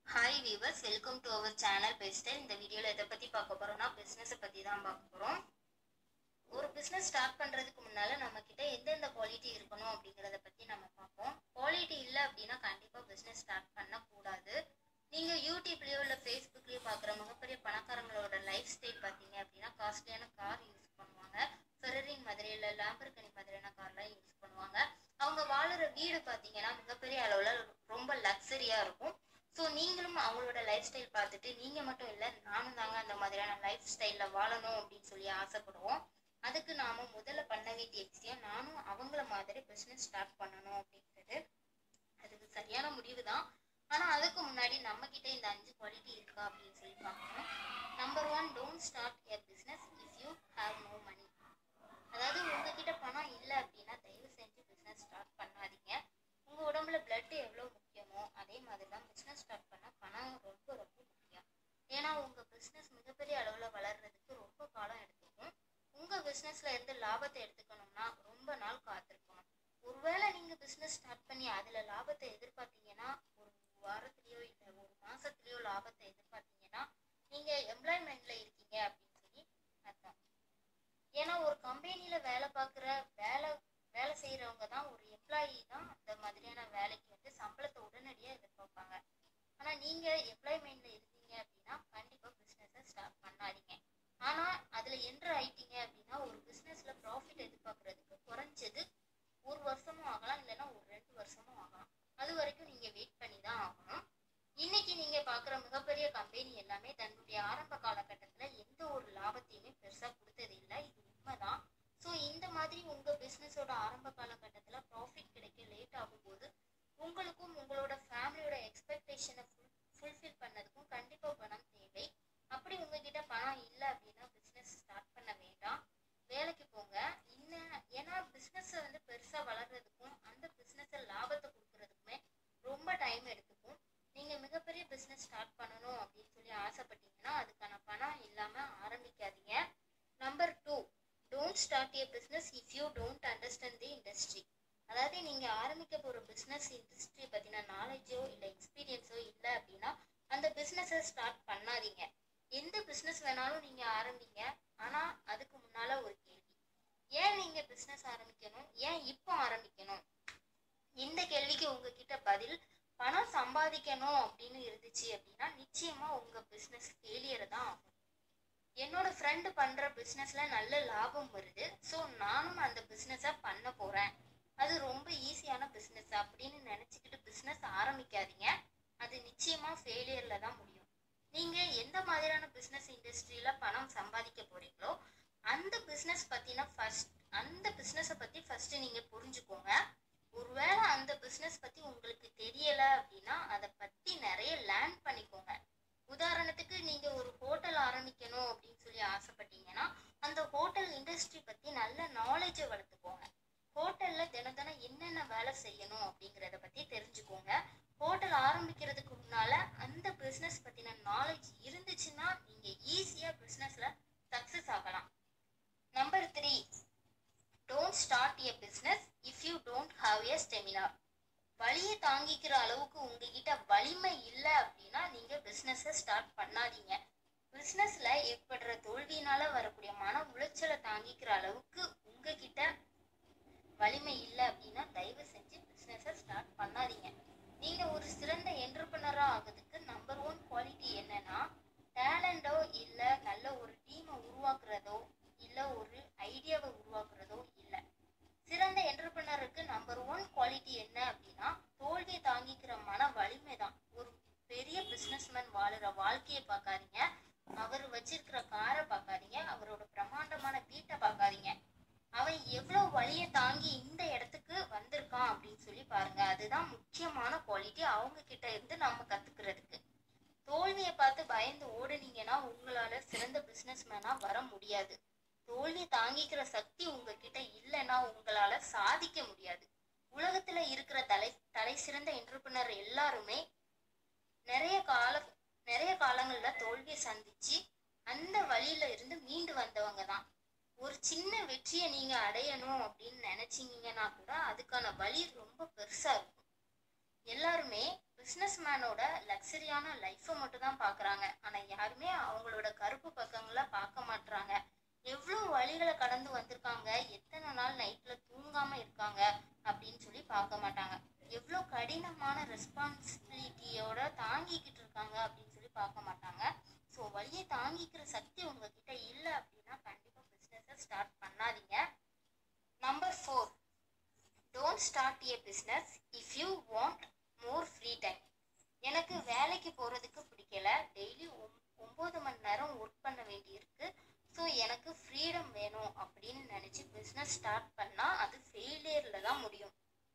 hi viewers welcome to our channel பெஸ்டர் இந்த வீடியோவில் எதை பற்றி பார்க்க போகிறோம்னா பிஸ்னஸை பற்றி தான் பார்க்க போகிறோம் ஒரு பிஸ்னஸ் ஸ்டார்ட் பண்ணுறதுக்கு முன்னால் நம்மக்கிட்ட எந்தெந்த குவாலிட்டி இருக்கணும் அப்படிங்கிறத பற்றி நம்ம பார்ப்போம் குவாலிட்டி இல்லை அப்படின்னா கண்டிப்பாக பிஸ்னஸ் ஸ்டார்ட் பண்ணக்கூடாது நீங்கள் யூடியூப்லேயோ இல்லை ஃபேஸ்புக்லேயோ பார்க்குற மிகப்பெரிய பணக்காரங்களோட லைஃப் ஸ்டைல் பார்த்தீங்க அப்படின்னா காஸ்ட்லியான கார் யூஸ் பண்ணுவாங்க ஃபெரரின் மாதிரி இல்லை லேம்பர்கனி மாதிரியான கார்லாம் யூஸ் பண்ணுவாங்க அவங்க வாழுற வீடு பார்த்தீங்கன்னா மிகப்பெரிய அளவில் ரொம்ப லக்ஸரியாக இருக்கும் ஸோ நீங்களும் அவங்களோட லைஃப் ஸ்டைல் பார்த்துட்டு நீங்கள் மட்டும் இல்லை நானும் தாங்க அந்த மாதிரியான லைஃப் ஸ்டைலில் வாழணும் அப்படின்னு சொல்லி ஆசைப்படுவோம் அதுக்கு நாம முதல்ல பண்ண வேண்டிய விஷயம் நானும் அவங்கள மாதிரி பிஸ்னஸ் ஸ்டார்ட் பண்ணணும் அப்படின்றது அதுக்கு சரியான முடிவு தான் ஆனால் அதுக்கு முன்னாடி நம்ம கிட்ட இந்த அஞ்சு குவாலிட்டி இருக்கா அப்படின்னு சொல்லி பார்க்கணும் number one don't start a business if you have no money அதாவது உங்ககிட்ட பணம் இல்லை அப்படின்னா தயவு செஞ்சு பிஸ்னஸ் ஸ்டார்ட் பண்ணாதீங்க உங்கள் உடம்புல பிளட் எவ்வளோ முக்கியமோ அதே மாதிரி தான் பிஸ்னஸ் ஸ்டார்ட் பண்ண பணம் ரொம்ப ரொம்ப முக்கியம் ஏன்னா உங்கள் பிஸ்னஸ் மிகப்பெரிய அளவில் வளர்றதுக்கு ரொம்ப காலம் எடுத்துக்கும் உங்கள் பிஸ்னஸில் இருந்து லாபத்தை எடுத்துக்கணும்னா ரொம்ப நாள் காத்திருக்கணும் ஒருவேளை நீங்கள் பிஸ்னஸ் ஸ்டார்ட் பண்ணி அதில் லாபத்தை எதிர்பார்த்தீங்கன்னா ஒரு வாரத்துலேயோ இல்லை ஒரு மாதத்துலேயோ லாபத்தை எதிர்பார்த்தீங்கன்னா நீங்கள் எம்ப்ளாய்மெண்ட்டில் இருக்கீங்க அப்படின்னு சொல்லி அர்த்தம் ஏன்னா ஒரு கம்பெனியில் வேலை பார்க்குற வேலை வேலை செய்கிறவங்க தான் ஒரு எம்ப்ளாயி தான் அந்த மாதிரியான வேலைக்கு வந்து சம்பளத்தை உடனடியாக எதிர்பார்ப்பாங்க ஆனால் நீங்கள் எம்ப்ளாய்மெண்ட்டில் இருந்தீங்க அப்படின்னா கண்டிப்பாக பிஸ்னஸை ஸ்டார்ட் பண்ணாதீங்க ஆனால் அதில் என்ட்ரு ஆயிட்டீங்க அப்படின்னா ஒரு பிஸ்னஸில் ப்ராஃபிட் எதிர்பார்க்குறதுக்கு குறைஞ்சது ஒரு வருஷமும் ஆகலாம் இல்லைன்னா ஒரு ரெண்டு வருஷமும் ஆகலாம் அது வரைக்கும் நீங்கள் வெயிட் பண்ணி தான் ஆகணும் இன்னைக்கு நீங்கள் பார்க்குற மிகப்பெரிய கம்பெனி எல்லாமே தன்னுடைய ஆரம்ப காலகட்டத்தில் எந்த ஒரு லாபத்தையுமே பெருசாக கொடுத்தது இல்லை இது உண்மைதான் ஸோ இந்த மாதிரி உங்கள் பிஸ்னஸோட ஆரம்ப காலகட்டத்தில் ப்ராஃபிட் கிடைக்க லேட் ஆகும்போது உங்களுக்கும் உங்களோட ஃபேமிலியோட எக்ஸ்பெக்டேஷனை ஃபுல் ஃபுல்ஃபில் பண்ணதுக்கும் கண்டிப்பாக பணம் தேவை அப்படி உங்ககிட்ட பணம் இல்லை அப்படின்னா பிஸ்னஸ் ஸ்டார்ட் பண்ண வேண்டாம் வேலைக்கு போங்க இன்னும் ஏன்னா பிஸ்னஸை வந்து பெருசாக வளர்றதுக்கும் அந்த பிஸ்னஸை லாபத்தை கொடுக்கறதுக்குமே ரொம்ப டைம் எடுத்துக்கும் நீங்கள் மிகப்பெரிய பிஸ்னஸ் ஸ்டார்ட் பண்ணணும் அப்படின்னு சொல்லி ஆசைப்பட்டீங்கன்னா அதுக்கான பணம் இல்லாமல் ஆரம்பிக்காதீங்க number two don't start a business if you don't understand the industry அதாவது நீங்கள் ஆரம்பிக்க போகிற பிஸ்னஸ் இண்டஸ்ட்ரி பற்றின நாலேஜோ இல்லை எக்ஸ்பீரியன்ஸோ இல்லை அப்படின்னா அந்த பிஸ்னஸை ஸ்டார்ட் பண்ணாதீங்க எந்த பிஸ்னஸ் வேணாலும் நீங்கள் ஆரம்பிங்க ஆனால் அதுக்கு முன்னால் ஒரு கேள்வி ஏன் நீங்கள் பிஸ்னஸ் ஆரம்பிக்கணும் ஏன் இப்போ ஆரம்பிக்கணும் இந்த கேள்விக்கு உங்ககிட்ட பதில் பணம் சம்பாதிக்கணும் அப்படின்னு இருந்துச்சு அப்படின்னா நிச்சயமாக உங்கள் பிஸ்னஸ் ஃபெயிலியர் தான் ஆகும் என்னோட ஃப்ரெண்டு பண்ணுற பிஸ்னஸில் நல்ல லாபம் வருது ஸோ நானும் அந்த பிஸ்னஸை பண்ண போகிறேன் அது ரொம்ப ஈஸியான பிஸ்னஸ் அப்படின்னு நினச்சிக்கிட்டு பிஸ்னஸ் ஆரம்பிக்காதீங்க அது நிச்சயமாக ஃபெயிலியரில் தான் முடியும் நீங்கள் எந்த மாதிரியான பிஸ்னஸ் இண்டஸ்ட்ரியில் பணம் சம்பாதிக்க போகிறீங்களோ அந்த பிஸ்னஸ் பற்றின ஃபஸ்ட் அந்த பிஸ்னஸை பற்றி ஃபஸ்ட்டு நீங்கள் புரிஞ்சுக்கோங்க ஒருவேளை அந்த பிஸ்னஸ் பற்றி உங்களுக்கு தெரியலை அப்படின்னா அதை பற்றி நிறைய லேர்ன் பண்ணிக்கோங்க உதாரணத்துக்கு நீங்கள் ஒரு ஹோட்டல் ஆரம்பிக்கணும் அப்படின்னு சொல்லி ஆசைப்பட்டீங்கன்னா அந்த ஹோட்டல் இண்டஸ்ட்ரி பற்றி நல்ல நாலேஜை வளர்த்துக்கோங்க ஹோட்டலில் தினம் தினம் என்னென்ன வேலை செய்யணும் அப்படிங்கிறத பற்றி தெரிஞ்சுக்கோங்க ஹோட்டல் ஆரம்பிக்கிறதுக்கு முன்னால் அந்த பிஸ்னஸ் பற்றின நாலேஜ் இருந்துச்சுன்னா நீங்கள் ஈஸியாக பிஸ்னஸில் சக்ஸஸ் ஆகலாம் number three don't start a business if you don't have a stamina வலியை தாங்கிக்கிற அளவுக்கு உங்ககிட்ட வலிமை இல்லை அப்படின்னா நீங்கள் பிஸ்னஸை ஸ்டார்ட் பண்ணாதீங்க பிஸ்னஸில் ஏற்படுற தோல்வியினால வரக்கூடிய மன உளைச்சலை தாங்கிக்கிற அளவுக்கு உங்ககிட்ட வலிமை இல்லை அப்படின்னா தயவு செஞ்சு பிஸ்னஸை ஸ்டார்ட் பண்ணாதீங்க நீங்கள் ஒரு சிறந்த என்டர்பிரினராக ஆகிறதுக்கு நம்பர் ஒன் குவாலிட்டி என்னன்னா டேலண்டோ இல்லை நல்ல ஒரு டீமை உருவாக்குறதோ இல்லை ஒரு ஐடியாவை உருவாக்குறதோ இல்லை சிறந்த என்டர்பிரினருக்கு நம்பர் ஒன் குவாலிட்டி என்ன அப்படின்னா தோல்வியை தாங்கிக்கிற மன வலிமை தான் ஒரு பெரிய பிஸ்னஸ்மேன் வாழுற வாழ்க்கையை பார்க்காதீங்க அவர் வச்சிருக்கிற காரை பார்க்காதீங்க அவரோட பிரம்மாண்டமான வீட்டை பார்க்காதீங்க அவன் எவ்வளோ வழியை தாங்கி இந்த இடத்துக்கு வந்திருக்கான் அப்படின்னு சொல்லி பாருங்க அதுதான் முக்கியமான குவாலிட்டி அவங்க கிட்ட இருந்து நம்ம கத்துக்கிறதுக்கு தோல்வியை பார்த்து பயந்து ஓடுனீங்கன்னா உங்களால சிறந்த பிசினஸ்மேனா வர முடியாது தோல்வி தாங்கிக்கிற சக்தி உங்ககிட்ட இல்லைன்னா உங்களால சாதிக்க முடியாது உலகத்துல இருக்கிற தலை தலை சிறந்த என்டர்பிரினர் எல்லாருமே நிறைய கால நிறைய காலங்கள்ல தோல்வியை சந்திச்சு அந்த வழியில இருந்து மீண்டு வந்தவங்க தான் ஒரு சின்ன வெற்றியை நீங்க அடையணும் அப்படின்னு நினைச்சீங்கன்னா கூட அதுக்கான வழி ரொம்ப பெருசா இருக்கும் எல்லாருமே பிஸ்னஸ் மேனோட லக்ஸரியான லைஃப்பை மட்டும் தான் பார்க்குறாங்க ஆனால் யாருமே அவங்களோட கருப்பு பக்கங்களை பார்க்க மாட்றாங்க எவ்வளோ வழிகளை கடந்து வந்திருக்காங்க எத்தனை நாள் நைட்டில் தூங்காமல் இருக்காங்க அப்படின்னு சொல்லி பார்க்க மாட்டாங்க எவ்வளோ கடினமான ரெஸ்பான்சிபிலிட்டியோட தாங்கிக்கிட்டு இருக்காங்க அப்படின்னு சொல்லி பார்க்க மாட்டாங்க ஸோ வழியை தாங்கிக்கிற சக்தி உங்ககிட்ட இல்லை அப்படின்னா கண்டிப்பாக பிஸ்னஸை ஸ்டார்ட் பண்ணாதீங்க number four don't start a business if you want more free time எனக்கு வேலைக்கு போகிறதுக்கு பிடிக்கல டெய்லி ஒம்பது மணி நேரம் ஒர்க் பண்ண வேண்டியிருக்கு ஸோ எனக்கு ஃப்ரீடம் வேணும் அப்படின்னு நினச்சி பிஸ்னஸ் ஸ்டார்ட் பண்ணால் அது ஃபெயிலியரில் தான் முடியும்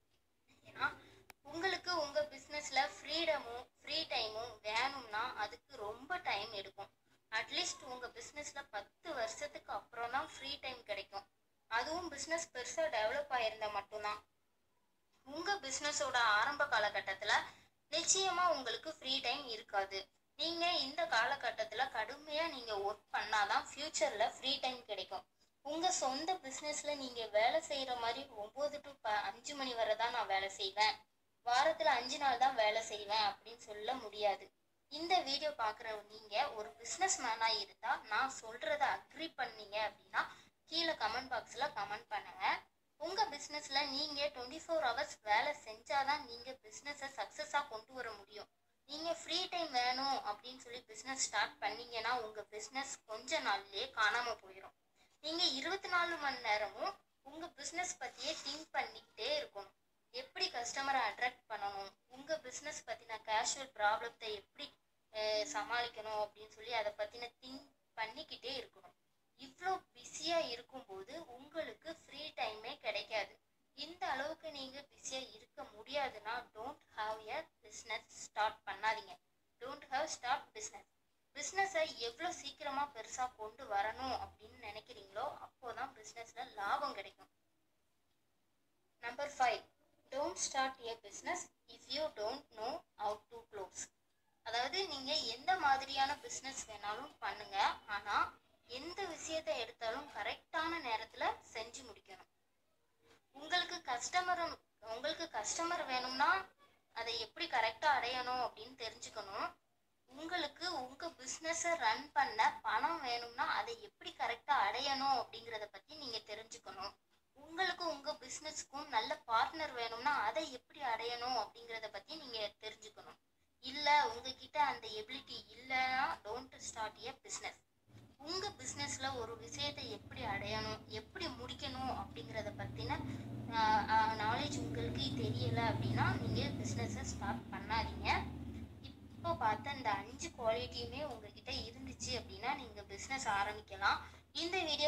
ஏன்னா உங்களுக்கு உங்கள் பிஸ்னஸில் ஃப்ரீடமும் ஃப்ரீ டைமும் வேணும்னா அதுக்கு ரொம்ப டைம் எடுக்கும் அட்லீஸ்ட் உங்கள் பிஸ்னஸில் பத்து வருஷத்துக்கு அப்புறம் தான் ஃப்ரீ டைம் கிடைக்கும் அதுவும் பிஸ்னஸ் பெருசாக டெவலப் ஆயிருந்தால் மட்டும்தான் உங்கள் பிஸ்னஸோட ஆரம்ப காலகட்டத்தில் நிச்சயமாக உங்களுக்கு ஃப்ரீ டைம் இருக்காது நீங்கள் இந்த காலகட்டத்தில் கடுமையாக நீங்கள் ஒர்க் பண்ணாதான் ஃப்யூச்சரில் ஃப்ரீ டைம் கிடைக்கும் உங்கள் சொந்த பிஸ்னஸில் நீங்கள் வேலை செய்கிற மாதிரி ஒம்பது டு ப அஞ்சு மணி வரை தான் நான் வேலை செய்வேன் வாரத்தில் அஞ்சு நாள் தான் வேலை செய்வேன் அப்படின்னு சொல்ல முடியாது இந்த வீடியோ பார்க்குற நீங்கள் ஒரு பிஸ்னஸ் மேனாக இருந்தால் நான் சொல்கிறத அக்ரி பண்ணீங்க அப்படின்னா கீழே கமெண்ட் பாக்ஸில் கமெண்ட் பண்ணுங்கள் உங்கள் பிஸ்னஸில் நீங்கள் டுவெண்ட்டி ஃபோர் ஹவர்ஸ் வேலை செஞ்சாதான் நீங்கள் பிஸ்னஸை சக்ஸஸாக கொண்டு வர முடியும் நீங்கள் ஃப்ரீ டைம் வேணும் அப்படின்னு சொல்லி பிஸ்னஸ் ஸ்டார்ட் பண்ணீங்கன்னா உங்கள் பிஸ்னஸ் கொஞ்ச நாள்லயே காணாமல் போயிடும் நீங்கள் இருபத்தி நாலு மணி நேரமும் உங்கள் பிஸ்னஸ் பற்றியே திங்க் பண்ணிக்கிட்டே இருக்கணும் எப்படி கஸ்டமரை அட்ராக்ட் பண்ணணும் உங்கள் பிஸ்னஸ் பற்றின கேஷுவல் ப்ராப்ளத்தை எப்படி அஹ், சமாளிக்கணும் அப்படின்னு சொல்லி அதை பற்றின திங்க் பண்ணிக்கிட்டே இருக்கணும் இவ்வளோ பிஸியாக இருக்கும்போது உங்களுக்கு ஃப்ரீ டைமே கிடைக்காது இந்த அளவுக்கு நீங்கள் பிஸியாக இருக்க முடியாதுன்னா don't have a business start பண்ணாதீங்க டோன்ட் ஹாவ் ஸ்டார்ட் பிஸ்னஸ் பிஸ்னஸை எவ்வளோ சீக்கிரமாக பெருசாக கொண்டு வரணும் அப்படின்னு நினைக்கிறீங்களோ அப்போ தான் பிஸ்னஸில் லாபம் கிடைக்கும் number five don't start a business if you don't know how to close அதாவது நீங்கள் எந்த மாதிரியான பிஸ்னஸ் வேணாலும் பண்ணுங்க ஆனால் எந்த விஷயத்தை எடுத்தாலும் கரெக்டான நேரத்தில் செஞ்சு முடிக்கணும் உங்களுக்கு கஸ்டமர் உங்களுக்கு கஸ்டமர் வேணும்னா அதை எப்படி கரெக்டாக அடையணும் அப்படின்னு தெரிஞ்சுக்கணும் உங்களுக்கு உங்கள் பிஸ்னஸை ரன் பண்ண பணம் வேணும்னா அதை எப்படி கரெக்டாக அடையணும் அப்படிங்கிறத பற்றி நீங்கள் தெரிஞ்சுக்கணும் உங்களுக்கு உங்கள் பிஸ்னஸ்க்கும் நல்ல பார்ட்னர் வேணும்னா அதை எப்படி அடையணும் அப்படிங்கிறத பற்றி நீங்கள் தெரிஞ்சுக்கணும் இல்லை உங்ககிட்ட அந்த எபிலிட்டி இல்லைன்னா டோன்ட் ஸ்டார்ட் எ பிஸ்னஸ் உங்கள் பிஸ்னஸில் ஒரு விஷயத்தை எப்படி அடையணும் எப்படி முடிக்கணும் அப்படிங்கிறத பற்றின நாலேஜ் உங்களுக்கு தெரியலை அப்படின்னா நீங்கள் பிஸ்னஸை ஸ்டார்ட் பண்ணாதீங்க இப்போ பார்த்த இந்த அஞ்சு குவாலிட்டியுமே உங்ககிட்ட இருந்துச்சு அப்படின்னா நீங்கள் பிஸ்னஸ் ஆரம்பிக்கலாம் இந்த வீடியோ